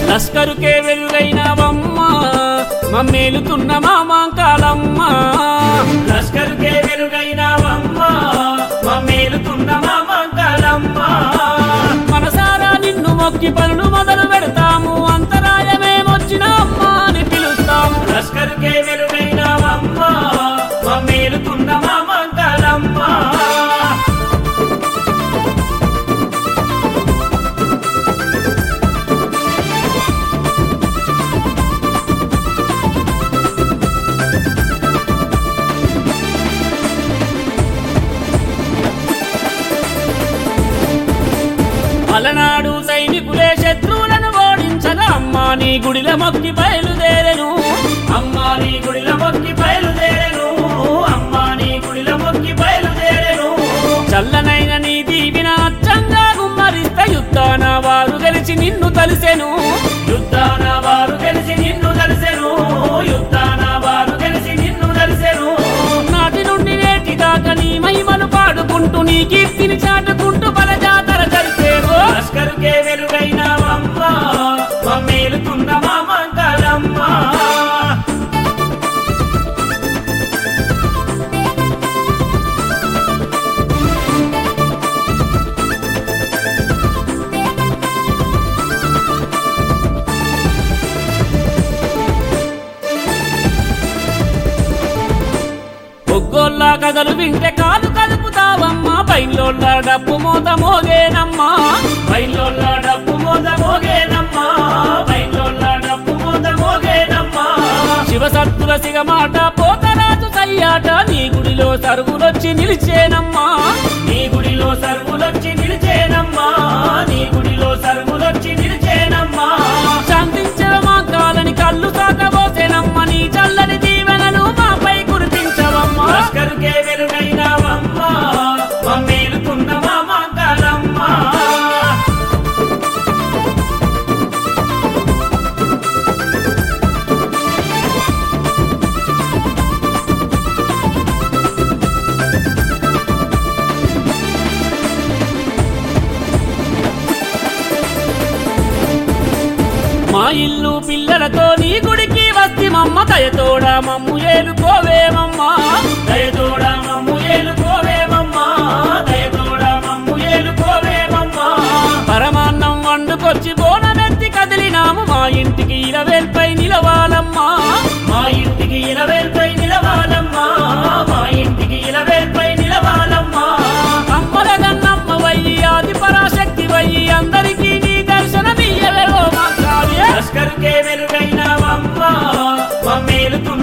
లస్కరుకే వెలుగైనవమ్మ మమ్మేలుతున్న మా మాంకాలమ్మ లస్కరుకే వెలుగైనవమ్మ మమ్మేలుతున్న మా మాంకాలమ్మ మనసారా నిన్ను మొక్కి పనులు మొదలు పెడతాము అంతరాయమేమొచ్చిన అమ్మ అని పిలుస్తాము లస్కరుకే వెలుగైనవమ్మ మమ్మేలుతున్న మా మాంకాలమ్మ అలనాడు సైనికులే శత్రువులను ఓడించగా అమ్మా నీ గుడిల మొక్కి బయలుదేరెను అమ్మా నీ గుడిల మొక్కి బయలుదేరెను అమ్మా నీ గుడిల మొక్కి బయలుదేరెను చల్లనైన నీ దీవిన అచ్చంగా గుమ్మరిస్త యుద్ధాన వారు గెలిచి నిన్ను తలిసెను యుద్ధాన వారు గెలిచి నిన్ను తలిసెను యుద్ధాన వారు గెలిచి నిన్ను తలిసెను నాటి నుండి నేటి దాకా నీ మహిమను పాడుకుంటూ నీ కీర్తిని చాటుకుంటూ బల జాతర జరిపేవో లస్కరుకే వెలుగైనవమ్మ మమ్మేలుతున్న మా మంగళమ్మ ఒగ్గోళ్ళ కథలు వింటే కాదు కదుపుతావమ్మా బయలోళ్ళ డప్పు మోత మోగేనమ్మా బయలోళ్ళ డప్పు మోత మోగేనమ్మా బయలోళ్ళ డప్పు మోత మోగేనమ్మా శివసత్తుల సిగమాట పోతరాజు సయ్యాట నీ గుడిలో సరుగులొచ్చి నిలిచేనమ్మా నీ గుడిలో సరుగులొచ్చి నిలిచేనమ్మా నీ గుడిలో సరుగులొచ్చి నిలిచేనమ్మా శాంతించవ మా కాలని కళ్ళు సాకబోసేనమ్మ నీ చల్లని దీవెనలు మాపై కురిపించవమ్మా లస్కరుకే వెలుగైనవమ్మ మమ్మేలుతున్న మా మంగళమ్మ మా ఇల్లు పిల్లలతో నీ గుడికి వస్తి మమ్మ దయతోడ మమ్ము ఏలుకోవేమమ్మా దయతోడ మమ్ము ఏలుకోవేమమ్మా దయతోడ మమ్ము ఏలుకోవేమమ్మా పరమాన్నం వండుకొచ్చి బోనమెత్తి కదిలినాము మా ఇంటికి ఇలవేల్పై నిలవాలమ్మా మా ఇంటికి ఇలవేల్పై నిలవాలమ్మా మా ఇంటికి ఇలవేల్పై నిలవాలమ్మా అమ్మల గన్నమ్మ వయ్యి ఆది పరాశక్తి వయ్యి అందరికీ నీ దర్శనమియ్యవేవో మా కావ్య లస్కరుకే వెలుగైనవమ్మ మమ్మేలుతున్న